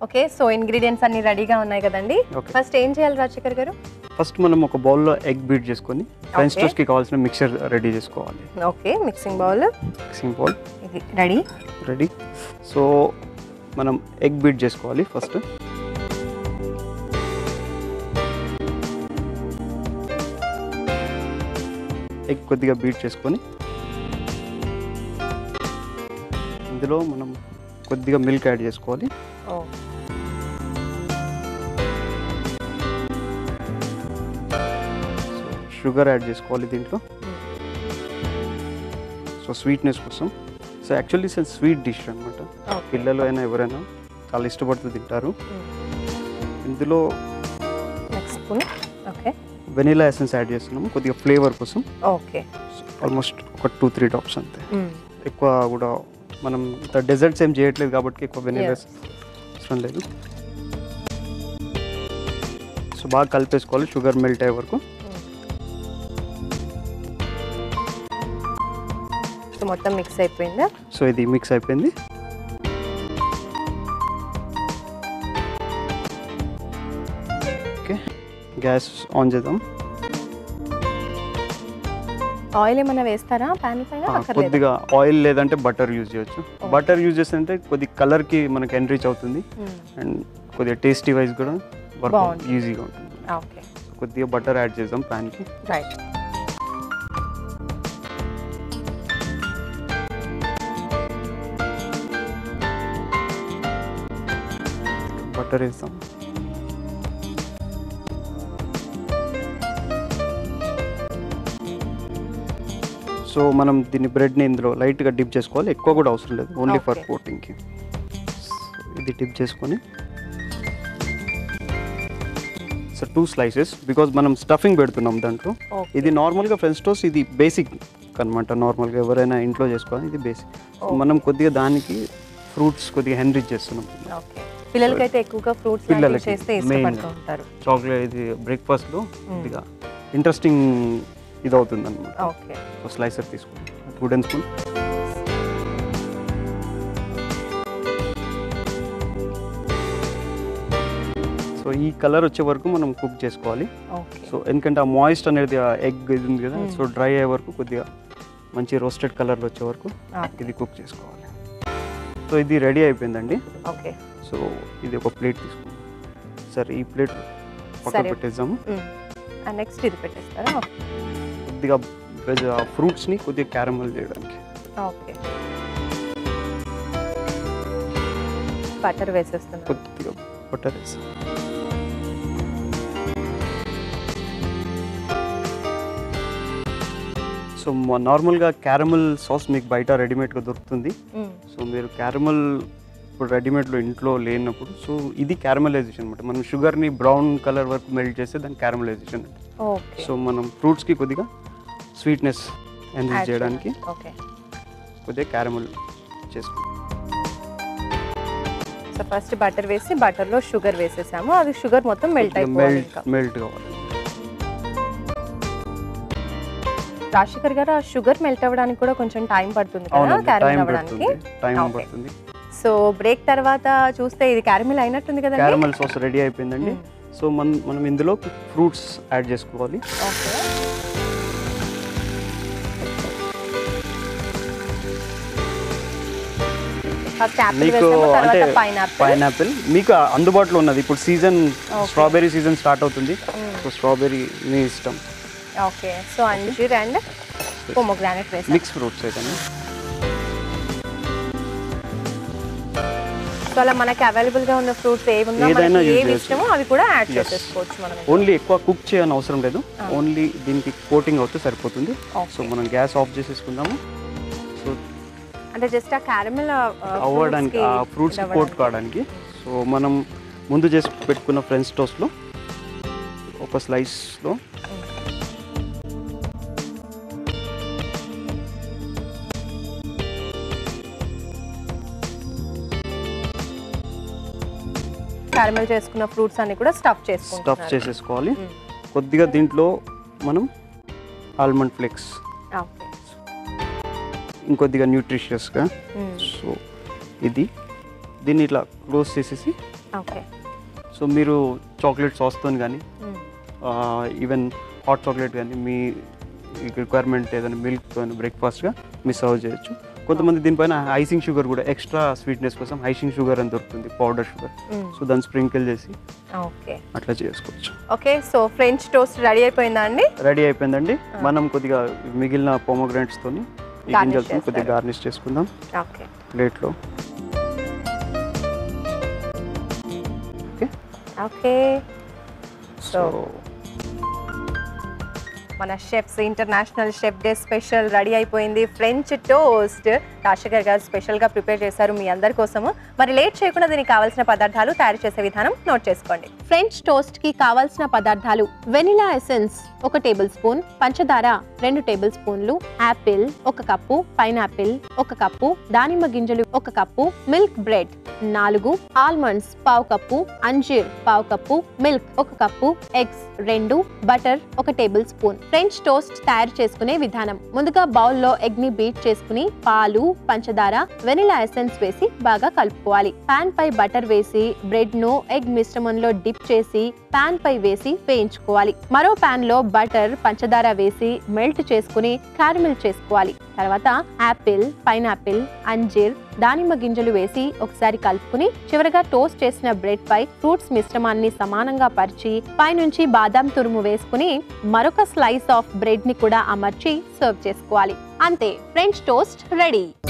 Okay so ingredients అన్ని రెడీగా ఉన్నాయి కదండి Okay. ఫస్ట్ ఏం చేయాలి రాజశేఖర్ గారు ఫస్ట్ మనం ఒక బౌల్లో ఎగ్ బీట్ చేసుకొని ఫ్రెంచ్ Okay. టోస్ట్కి కావాల్సిన మిక్చర్ రెడీ చేసుకోవాలి okay mixing bowl mixing bowl ఇది రెడీ రెడీ సో మనం ఎగ్ బీట్ చేసుకోవాలి ఫస్ట్ ఎగ్ కొద్దిగా బీట్ చేసుకొని ఇందులో మనం కొద్దిగా మిల్క్ యాడ్ చేసుకోవాలి ఓ సో షుగర్ యాడ్ చేసుకోవాలి దీంట్లో సో స్వీట్నెస్ కోసం so actually sir sweet dish అనమాట ఓకే పిల్లలు అయినా ఎవరైనా చాలా ఇష్టపడుతూ తింటారు ఇందులో next spoon okay vanilla essence add చేస్తున్నాము కొద్దిగా ఫ్లేవర్ కోసం ఓకే ఆల్మోస్ట్ ఒక టూ త్రీ డ్రాప్స్ అంతే ఎక్కువ కూడా మనం ఇంత డెజర్ట్స్ ఏం చేయట్లేదు కాబట్టి ఎక్కువ వెనీలా Yes. అవసరం లేదు సో బాగా కలిపేసుకోవాలి షుగర్ మెల్ట్ అయ్యే వరకు సో మొత్తం మిక్స్ అయిపోయిందా సో ఇది మిక్స్ అయిపోయింది ఓకే గ్యాస్ ఆన్ చేద్దాం ఆయిల్ ఏమైనా వేస్తారా ప్యాన్ పైన ఆ, అక్కర్లేదు కొద్దిగా ఆయిల్ లేదంటే బటర్ యూజ్ చేయొచ్చు బటర్ యూజ్ చేస్తుంటే కొద్ది కలర్కి మనకి ఎన్రీచ్ అవుతుంది అండ్ కొద్దిగా టేస్టీ వైజ్ కూడా వర్క్ బాగుంటుంది. ఈజీగా ఉంటుంది ఓకే కొద్దిగా బటర్ యాడ్ చేద్దాం ప్యాన్కి రైట్ బటర్ వేస్తాం సో మనం దీన్ని బ్రెడ్ని ఇందులో లైట్గా డిప్ చేసుకోవాలి ఎక్కువ కూడా అవసరం లేదు ఓన్లీ ఫర్ Okay. కోటింగ్కి ఇది డిప్ చేసుకొని సో టూ స్లైసెస్ బికాజ్ మనం స్టఫింగ్ పెడుతున్నాం దాంట్లో ఓకే ఇది నార్మల్గా ఫ్రెంచ్ టోస్ట్ ఇది బేసిక్ అనమాట నార్మల్గా ఎవరైనా ఇంట్లో చేసుకోవాలి ఇది బేసిక్ Okay. మనం కొద్దిగా దానికి ఫ్రూట్స్ కొద్దిగా హెన్రిచ్ చేస్తున్నాం ఓకే పిల్లలకైతే ఎక్కువగా ఫ్రూట్స్ పిల్లలకి చేస్తే main ఇష్టపడుతూ ఉంటారు చాక్లెట్ ఇది బ్రేక్ఫాస్ట్లో కొద్దిగా ఇంట్రెస్టింగ్ ఇది అవుతుంది అనమాట ఓకే స్లైసర్ తీసుకోండి వుడెన్ స్పూన్ సో ఈ కలర్ వచ్చే వరకు మనం కుక్ చేసుకోవాలి ఓకే సో ఎందుకంటే ఆ మాయిస్ట్ అనేది ఆ ఎగ్ ఇది ఉంది కదా సో డ్రై అయ్యే వరకు కొద్దిగా మంచి రోస్టెడ్ కలర్ వచ్చే వరకు ఇది కుక్ చేసుకోవాలి సో ఇది రెడీ అయిపోయిందండి ఓకే సో ఇది ఒక ప్లేట్ తీసుకోండి సరే ఈ ప్లేట్ పక్కన సరే. పెట్టేద్దాము నెక్స్ట్ ఇది పెట్టేస్తారా కొద్దిగా వెజ్ ఫ్రూట్స్ని కొద్దిగా క్యారమల్ చేయడానికి ఓకే బటర్ వేసేస్తున్నా కొద్దిగా బటర్ వేసాం సో నార్మల్గా క్యారమల్ సాస్ మీకు బయట రెడీమేడ్గా దొరుకుతుంది సో మీరు క్యారమల్ ఇప్పుడు రెడీమేడ్లో ఇంట్లో లేనప్పుడు సో ఇది క్యారమలైజేషన్ అనమాట మనం షుగర్ని బ్రౌన్ కలర్ వరకు మెల్ట్ చేస్తే దాన్ని క్యారమలైజేషన్ ఓకే సో మనం ఫ్రూట్స్కి కొద్దిగా స్వీట్నెస్ ఎన్రిచ్ చేయడానికి ఓకే కొద్దిగా క్యారమల్ చేసుకుంటాం సో ఫస్ట్ బటర్ వేసి బటర్లో షుగర్ వేసేసాము అది షుగర్ మొత్తం మెల్ట్ అయిపోవాలి మెల్ట్ ఇంకా మెల్ట్ కావాలి రాజశేఖర్ గారు ఆ షుగర్ మెల్ట్ అవ్వడానికి కూడా కొంచెం టైం పడుతుంది కదా అవునండి క్యారమిల్ టైం అవ్వడానికి పడుతుంది టైం Okay. పడుతుంది సో బ్రేక్ తర్వాత చూస్తే ఇది క్యారమిల్ అయినట్టుంది కదండి క్యారమల్ సాస్ రెడీ అయిపోయిందండి సో మనం మనం ఇందులో ఫ్రూట్స్ యాడ్ చేసుకోవాలి ఓకే ఫస్ట్ యాపిల్ మీకు వేసాము అంటే తర్వాత పైనాపిల్ పైనాపిల్ మీకు అందుబాటులో ఉన్నది ఇప్పుడు సీజన్ స్ట్రాబెరీ సీజన్ స్టార్ట్ అవుతుంది సో స్ట్రాబెరీ మీ ఇష్టం ఓకే సో అంజీర్ అండ్ పొమోగ్రానైట్ వేసాం మిక్స్ ఫ్రూట్స్ అయితే సో అలా మనకి అవైలబుల్ గా ఉన్న ఫ్రూట్స్ ఏవి ఉన్నా ఏదైనా మనకి use ఏవి చేయొచ్చు. ఇష్టమో అవి కూడా యాడ్ Yes. చేసేసుకోవచ్చు మనం ఓన్లీ ఎక్కువ కుక్ చేయని అవసరం లేదు ఓన్లీ దీనికి కోటింగ్ అవుతే సరిపోతుంది Okay. సో మనం గ్యాస్ ఆఫ్ చేసేసుకుందాము సో అంటే జస్ట్ ఆ క్యారమిల్ అవ్వడానికి ఆ ఫ్రూట్స్ కోట్ కావడానికి సో మనం ముందు చేసి పెట్టుకున్న ఫ్రెంచ్ టోస్ట్లో ఒక స్లైస్లో క్యారమిల్ చేసుకున్న ఫ్రూట్స్ అన్ని కూడా స్టఫ్ స్టఫ్ చేసుకుంటున్నారు చేసేసుకోవాలి Mm. కొద్దిగా దీంట్లో మనం ఆల్మండ్ ఫ్లేక్స్ ఓకే ఇంకొద్దిగా న్యూట్రిషియస్గా సో ఇది దీన్ని ఇట్లా క్లోజ్ చేసేసి ఓకే సో మీరు చాక్లెట్ సాస్తో కానీ ఈవెన్ హాట్ చాక్లెట్ కానీ మీ రిక్వైర్మెంట్ ఏదైనా మిల్క్ కానీ బ్రేక్ఫాస్ట్గా మీరు సర్వ్ చేయొచ్చు కొంతమంది దీనిపైన ఐసింగ్ షుగర్ కూడా ఎక్స్ట్రా స్వీట్నెస్ కోసం ఐసింగ్ షుగర్ అని దొరుకుతుంది పౌడర్ షుగర్ సో దాన్ని స్ప్రింకిల్ చేసి ఓకే అట్లా చేసుకోవచ్చు okay so french toast ready అయిపోయిందా అండి రెడీ అయిపోయిందండి మనం కొద్దిగా మిగిలిన పోమోగ్రాంట్స్ తోని ఈ Garnish గింజలతో కొద్దిగా చేస్తారు. గార్నిష్ చేసుకుందాం ఓకే ప్లేట్లో ఓకే ఓకే సో మన chefs international chef day special ready అయిపోయింది ఫ్రెంచ్ టోస్ట్ రాజశేఖర్ గారు స్పెషల్గా ప్రిపేర్ చేశారు మీ అందరి కోసము మరి లేట్ చేయకుండా దీనికి కావాల్సిన పదార్థాలు తయారు చేసే విధానం నోట్ చేసుకోండి ఫ్రెంచ్ టోస్ట్ కి కావాల్సిన పదార్థాలు వెనిలా ఎసెన్స్ ఒక టేబుల్ స్పూన్ పంచదార రెండు టేబుల్ స్పూన్లు యాపిల్ ఒక కప్పు పైనాపిల్ ఒక కప్పు దానిమ్మ గింజలు ఒక కప్పు మిల్క్ బ్రెడ్ నాలుగు ఆల్మండ్స్ పావు కప్పు అంజీర్ పావు కప్పు మిల్క్ ఒక కప్పు ఎగ్స్ రెండు బటర్ ఒక టేబుల్ స్పూన్ ఫ్రెంచ్ టోస్ట్ తయారు చేసుకునే విధానం ముందుగా బౌల్లో ఎగ్ ని బీట్ చేసుకుని పాలు పంచదార వెనిలా ఎసెన్స్ వేసి బాగా కలుపుకోవాలి పాన్ పై బటర్ వేసి బ్రెడ్ ను ఎగ్ మిశ్రమంలో డిప్ చేసి పాన్ పై వేసి వేయించుకోవాలి మరో పాన్ లో బటర్ పంచదార వేసి మెల్ట్ చేసుకుని క్యారమిల్ చేసుకోవాలి తర్వాత యాపిల్ పైనాపిల్ అంజీర్ దానిమ్మ గింజలు వేసి ఒకసారి కలుపుకుని చివరగా టోస్ట్ చేసిన బ్రెడ్ పై ఫ్రూట్స్ మిశ్రమాన్ని సమానంగా పరిచి పైనుంచి బాదాం తురుము వేసుకుని మరొక స్లైస్ ఆఫ్ బ్రెడ్ ని కూడా అమర్చి సర్వ్ చేసుకోవాలి అంతే ఫ్రెంచ్ టోస్ట్ రెడీ